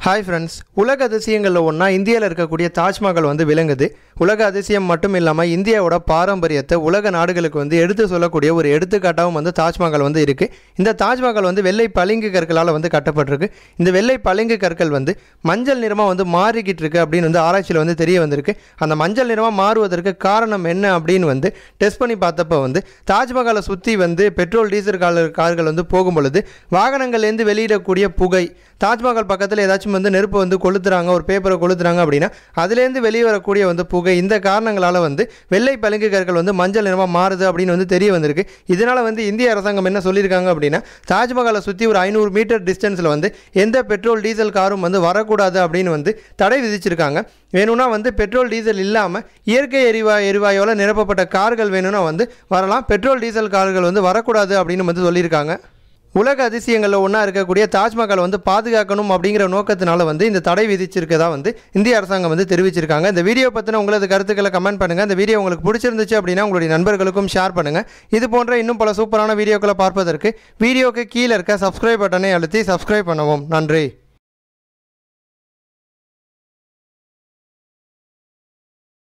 hi friends உலக அதிசயங்களில் ஒன்றா இந்தியாவில் இருக்கக்கூடிய தாஜ்மஹால் வந்து விளங்குது உலக அதிசயம் மட்டும் இல்லாமல் இந்தியாவோட பாரம்பரியத்தை உலக நாடுகளுக்கு வந்து எடுத்து சொல்லக்கூடிய ஒரு எடுத்துக்காட்டாகவும் வந்து தாஜ்மஹால் வந்து இருக்குது இந்த தாஜ்மஹால் வந்து வெள்ளை பளிங்கு கற்களால் வந்து கட்டப்பட்டிருக்கு இந்த வெள்ளை பளிங்கு கற்கள் வந்து மஞ்சள் நிறமாக வந்து மாறிக்கிட்டு இருக்கு அப்படின்னு வந்து ஆராய்ச்சியில் வந்து தெரிய வந்திருக்கு அந்த மஞ்சள் நிறமாக மாறுவதற்கு காரணம் என்ன அப்படின்னு வந்து டெஸ்ட் பண்ணி பார்த்தப்ப வந்து தாஜ்மஹாலை சுற்றி வந்து பெட்ரோல் டீசல் கார் கார்கள் வந்து போகும் பொழுது வாகனங்கள்லேருந்து வெளியிடக்கூடிய புகை தாஜ்மஹால் பக்கத்தில் ஏதாச்சும் வந்து நெருப்பு வந்து கொளுத்துறாங்க ஒரு பேப்பரை கொளுத்துறாங்க அப்படின்னா அதுலேருந்து வெளியே வரக்கூடிய வந்து புகை இந்த காரணங்களால் வந்து வெள்ளை பளிங்கு கற்கள் வந்து மஞ்சள் நிறமாக மாறுது அப்படின்னு வந்து தெரிய வந்திருக்கு இதனால் வந்து இந்திய அரசாங்கம் என்ன சொல்லியிருக்காங்க அப்படின்னா தாஜ்மஹாலை சுற்றி ஒரு ஐநூறு மீட்டர் டிஸ்டன்ஸில் வந்து எந்த பெட்ரோல் டீசல் காரும் வந்து வரக்கூடாது அப்படின்னு வந்து தடை விதிச்சிருக்காங்க வேணும்னா வந்து பெட்ரோல் டீசல் இல்லாமல் இயற்கை எரிவாயு எரிவாயுவால் நிரப்பப்பட்ட கார்கள் வேணும்னா வந்து வரலாம் பெட்ரோல் டீசல் கார்கள் வந்து வரக்கூடாது அப்படின்னு வந்து சொல்லியிருக்காங்க உலக அதிசயங்களில் ஒன்றா இருக்கக்கூடிய தாஜ்மஹால் வந்து பாதுகாக்கணும் அப்படிங்கிற நோக்கத்தினால வந்து இந்த தடை விதிச்சிருக்கதா வந்து இந்திய அரசாங்கம் வந்து தெரிவிச்சிருக்காங்க இந்த வீடியோ பற்றின உங்களது கருத்துக்களை கமெண்ட் பண்ணுங்கள் இந்த வீடியோ உங்களுக்கு பிடிச்சிருந்துச்சு அப்படின்னா உங்களுடைய நண்பர்களுக்கும் ஷேர் பண்ணுங்கள் இது போன்ற இன்னும் பல சூப்பரான வீடியோக்களை பார்ப்பதற்கு வீடியோக்கு கீழே இருக்க சப்ஸ்கிரைப் பட்டனை அழுத்தி சப்ஸ்கிரைப் பண்ணவும் நன்றி